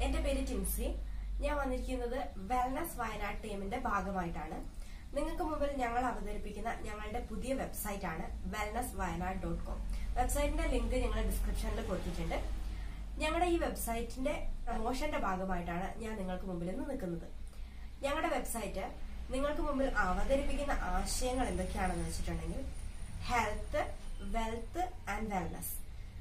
എന്റെ പേര് ടിൻസി ഞാൻ വന്നിരിക്കുന്നത് വെൽനസ് വയനാട് ടീമിന്റെ ഭാഗമായിട്ടാണ് നിങ്ങൾക്ക് മുമ്പിൽ ഞങ്ങൾ അവതരിപ്പിക്കുന്ന ഞങ്ങളുടെ പുതിയ വെബ്സൈറ്റ് ആണ് വെൽനസ് വയനാട് ഡോട്ട് കോം വെബ്സൈറ്റിന്റെ ലിങ്ക് ഞങ്ങൾ ഡിസ്ക്രിപ്ഷനിൽ കൊടുത്തിട്ടുണ്ട് ഞങ്ങളുടെ ഈ വെബ്സൈറ്റിന്റെ പ്രമോഷന്റെ ഭാഗമായിട്ടാണ് ഞാൻ നിങ്ങൾക്ക് മുമ്പിൽ നിന്ന് നിൽക്കുന്നത് ഞങ്ങളുടെ വെബ്സൈറ്റ് നിങ്ങൾക്ക് മുമ്പിൽ അവതരിപ്പിക്കുന്ന ആശയങ്ങൾ എന്തൊക്കെയാണെന്ന് വെച്ചിട്ടുണ്ടെങ്കിൽ health wealth and wellness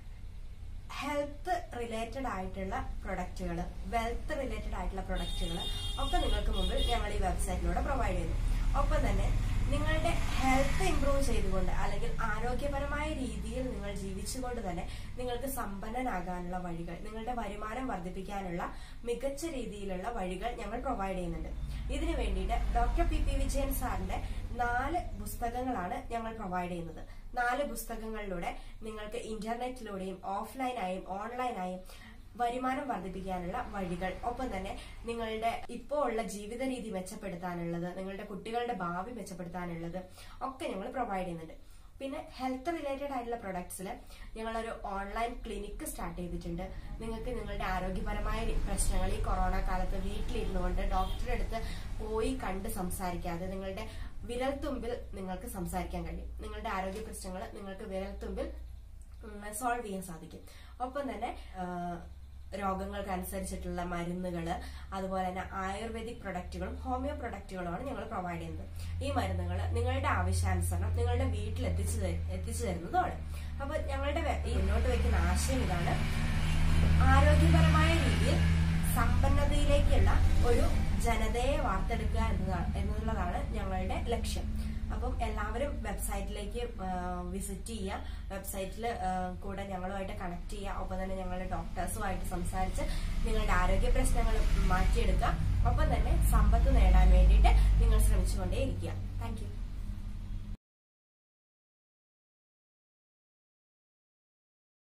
health related ആയിട്ടുള്ള പ്രൊഡക്റ്റുകൾ വെൽത്ത് റിലേറ്റഡ് ആയിട്ടുള്ള പ്രൊഡക്റ്റുകൾ ഒക്കെ നിങ്ങൾക്ക് മുമ്പിൽ ഞങ്ങൾ ഈ വെബ്സൈറ്റിലൂടെ പ്രൊവൈഡ് ചെയ്യുന്നു ഒപ്പം തന്നെ നിങ്ങളുടെ ഹെൽത്ത് ഇംപ്രൂവ് ചെയ്തുകൊണ്ട് അല്ലെങ്കിൽ ആരോഗ്യപരമായ രീതിയിൽ നിങ്ങൾ ജീവിച്ചുകൊണ്ട് തന്നെ നിങ്ങൾക്ക് സമ്പന്നനാകാനുള്ള വഴികൾ നിങ്ങളുടെ വരുമാനം വർദ്ധിപ്പിക്കാനുള്ള മികച്ച രീതിയിലുള്ള വഴികൾ ഞങ്ങൾ പ്രൊവൈഡ് ചെയ്യുന്നുണ്ട് ഇതിനു വേണ്ടിയിട്ട് ഡോക്ടർ പി പി വിജയൻ സാറിന്റെ നാല് പുസ്തകങ്ങളാണ് ഞങ്ങൾ പ്രൊവൈഡ് ചെയ്യുന്നത് നാല് പുസ്തകങ്ങളിലൂടെ നിങ്ങൾക്ക് ഇന്റർനെറ്റിലൂടെയും ഓഫ്ലൈനായും ഓൺലൈനായും വരുമാനം വർദ്ധിപ്പിക്കാനുള്ള വഴികൾ ഒപ്പം തന്നെ നിങ്ങളുടെ ഇപ്പോൾ ഉള്ള ജീവിത രീതി മെച്ചപ്പെടുത്താനുള്ളത് നിങ്ങളുടെ കുട്ടികളുടെ ഭാവി മെച്ചപ്പെടുത്താനുള്ളത് ഒക്കെ ഞങ്ങൾ പ്രൊവൈഡ് ചെയ്യുന്നുണ്ട് പിന്നെ ഹെൽത്ത് റിലേറ്റഡ് ആയിട്ടുള്ള പ്രൊഡക്ട്സിൽ ഞങ്ങളൊരു ഓൺലൈൻ ക്ലിനിക്ക് സ്റ്റാർട്ട് ചെയ്തിട്ടുണ്ട് നിങ്ങൾക്ക് നിങ്ങളുടെ ആരോഗ്യപരമായ പ്രശ്നങ്ങൾ ഈ കൊറോണ കാലത്ത് വീട്ടിലിരുന്നു കൊണ്ട് ഡോക്ടറെ അടുത്ത് പോയി കണ്ട് സംസാരിക്കാതെ നിങ്ങളുടെ വിരൽത്തുമ്പിൽ നിങ്ങൾക്ക് സംസാരിക്കാൻ കഴിയും നിങ്ങളുടെ ആരോഗ്യ പ്രശ്നങ്ങൾ നിങ്ങൾക്ക് വിരൽത്തുമ്പിൽ സോൾവ് ചെയ്യാൻ സാധിക്കും ഒപ്പം തന്നെ രോഗങ്ങൾക്ക് അനുസരിച്ചിട്ടുള്ള മരുന്നുകൾ അതുപോലെ തന്നെ ആയുർവേദിക് പ്രൊഡക്റ്റുകളും ഹോമിയോ പ്രൊഡക്റ്റുകളുമാണ് ഞങ്ങൾ പ്രൊവൈഡ് ചെയ്യുന്നത് ഈ മരുന്നുകൾ നിങ്ങളുടെ ആവശ്യാനുസരണം നിങ്ങളുടെ വീട്ടിൽ എത്തിച്ചു എത്തിച്ചു തരുന്നതാണ് അപ്പൊ ഞങ്ങളുടെ ഈ മുന്നോട്ട് വയ്ക്കുന്ന ആശയം ഇതാണ് ആരോഗ്യപരമായ രീതിയിൽ സമ്പന്നതയിലേക്കുള്ള ഒരു ജനതയെ വാർത്തെടുക്കുക എന്നതാണ് എന്നുള്ളതാണ് ഞങ്ങളുടെ ലക്ഷ്യം അപ്പം എല്ലാവരും വെബ്സൈറ്റിലേക്ക് വിസിറ്റ് ചെയ്യുക വെബ്സൈറ്റിൽ കൂടെ ഞങ്ങളുമായിട്ട് കണക്ട് ചെയ്യുക ഒപ്പം തന്നെ ഞങ്ങളുടെ ഡോക്ടേഴ്സുമായിട്ട് സംസാരിച്ച് നിങ്ങളുടെ ആരോഗ്യ പ്രശ്നങ്ങൾ മാറ്റിയെടുക്കുക ഒപ്പം തന്നെ സമ്പത്ത് നേടാൻ വേണ്ടിയിട്ട് നിങ്ങൾ ശ്രമിച്ചുകൊണ്ടേയിരിക്കുക താങ്ക് യു